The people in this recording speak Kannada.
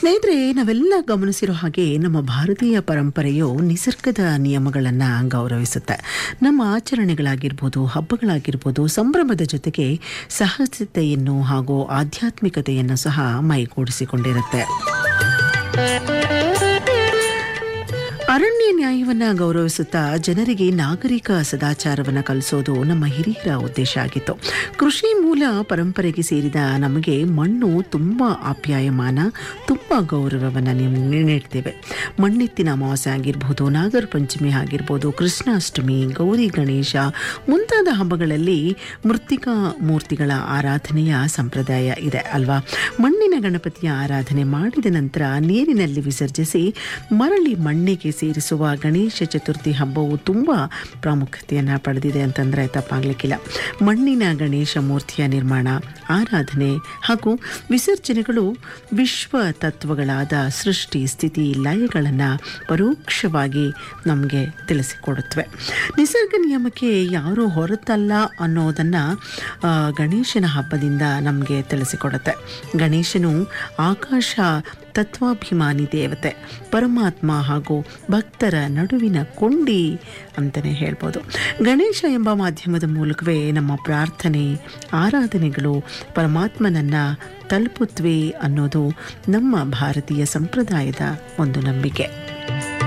ಸ್ನೇಹಿತರೆ ನಾವೆಲ್ಲ ಗಮನಿಸಿರೋ ಹಾಗೆ ನಮ್ಮ ಭಾರತೀಯ ಪರಂಪರೆಯು ನಿಸರ್ಗದ ನಿಯಮಗಳನ್ನು ಗೌರವಿಸುತ್ತೆ ನಮ್ಮ ಆಚರಣೆಗಳಾಗಿರ್ಬೋದು ಹಬ್ಬಗಳಾಗಿರ್ಬೋದು ಸಂಭ್ರಮದ ಜೊತೆಗೆ ಸಹಜತೆಯನ್ನು ಹಾಗೂ ಆಧ್ಯಾತ್ಮಿಕತೆಯನ್ನು ಸಹ ಮೈಗೂಡಿಸಿಕೊಂಡಿರುತ್ತೆ ಅರಣ್ಯ ನ್ಯಾಯವನ್ನು ಗೌರವಿಸುತ್ತಾ ಜನರಿಗೆ ನಾಗರಿಕ ಸದಾಚಾರವನ್ನು ಕಲಿಸೋದು ನಮ್ಮ ಹಿರಿಯರ ಉದ್ದೇಶ ಆಗಿತ್ತು ಕೃಷಿ ಮೂಲ ಪರಂಪರೆಗೆ ಸೇರಿದ ನಮಗೆ ಮಣ್ಣು ತುಂಬ ಆಪ್ಯಾಯಮಾನ ತುಂಬ ಗೌರವವನ್ನು ನೀಡ್ತೇವೆ ಮಣ್ಣೆತ್ತಿನ ಅಮಾವಾಸ್ಯೆ ಆಗಿರ್ಬೋದು ನಾಗರ ಪಂಚಮಿ ಆಗಿರ್ಬೋದು ಕೃಷ್ಣಾಷ್ಟಮಿ ಗೌರಿ ಗಣೇಶ ಮುಂತಾದ ಹಬ್ಬಗಳಲ್ಲಿ ಮೃತ್ತಿಕಾ ಮೂರ್ತಿಗಳ ಆರಾಧನೆಯ ಸಂಪ್ರದಾಯ ಇದೆ ಅಲ್ವಾ ಮಣ್ಣಿನ ಗಣಪತಿಯ ಆರಾಧನೆ ಮಾಡಿದ ನಂತರ ನೀರಿನಲ್ಲಿ ವಿಸರ್ಜಿಸಿ ಮರಳಿ ಮಣ್ಣಿಗೆ ಸೇರಿಸುವ ಗಣೇಶ ಚತುರ್ಥಿ ಹಬ್ಬವು ತುಂಬ ಪ್ರಾಮುಖ್ಯತೆಯನ್ನು ಪಡೆದಿದೆ ಅಂತಂದರೆ ತಪ್ಪಾಗಲಿಕ್ಕಿಲ್ಲ ಮಣ್ಣಿನ ಗಣೇಶ ಮೂರ್ತಿಯ ನಿರ್ಮಾಣ ಆರಾಧನೆ ಹಾಗೂ ವಿಸರ್ಜನೆಗಳು ವಿಶ್ವ ತತ್ವಗಳಾದ ಸೃಷ್ಟಿ ಸ್ಥಿತಿ ಲಯಗಳನ್ನು ಪರೋಕ್ಷವಾಗಿ ನಮಗೆ ತಿಳಿಸಿಕೊಡುತ್ತವೆ ನಿಸರ್ಗ ನಿಯಮಕ್ಕೆ ಯಾರೂ ಹೊರತಲ್ಲ ಅನ್ನೋದನ್ನು ಗಣೇಶನ ಹಬ್ಬದಿಂದ ನಮಗೆ ತಿಳಿಸಿಕೊಡುತ್ತೆ ಗಣೇಶನು ಆಕಾಶ ತತ್ವಾಭಿಮಾನಿ ದೇವತೆ ಪರಮಾತ್ಮ ಹಾಗೂ ಭಕ್ತರ ನಡುವಿನ ಕೊಂಡಿ ಅಂತಲೇ ಹೇಳ್ಬೋದು ಗಣೇಶ ಎಂಬ ಮಾಧ್ಯಮದ ಮೂಲಕವೇ ನಮ್ಮ ಪ್ರಾರ್ಥನೆ ಆರಾಧನೆಗಳು ಪರಮಾತ್ಮನನ್ನು ತಲುಪುತ್ತವೆ ಅನ್ನೋದು ನಮ್ಮ ಭಾರತೀಯ ಸಂಪ್ರದಾಯದ ಒಂದು ನಂಬಿಕೆ